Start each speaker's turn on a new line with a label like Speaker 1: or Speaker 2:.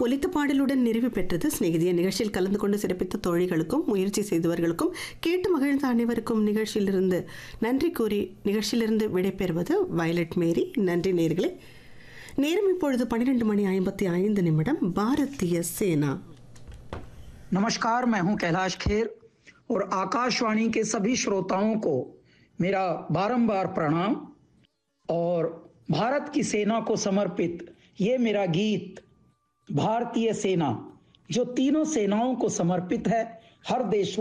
Speaker 1: ஒலித்த பாடலுடன் நிறைவு பெற்றது சிநேகிதிய நிகழ்ச்சியில் கலந்து கொண்டு சிறப்பித்த தோழிகளுக்கும் முயற்சி செய்தவர்களுக்கும் கேட்டு மகிழ்ந்த அனைவருக்கும் நிகழ்ச்சியிலிருந்து நன்றி கூறி நிகழ்ச்சியிலிருந்து விடைபெறுவது வயலட் மேரி நன்றி நேர்களே நேரம் இப்பொழுது பன்னிரெண்டு மணி ஐம்பத்தி ஐந்து நிமிடம் பாரதிய சேனா
Speaker 2: नमस्कार मैं हूं कैलाश खेर और आकाशवाणी के सभी श्रोताओं को मेरा बारंबार प्रणाम और भारत की सेना को समर्पित ये मेरा गीत भारतीय सेना जो तीनों सेनाओं को समर्पित है हर देश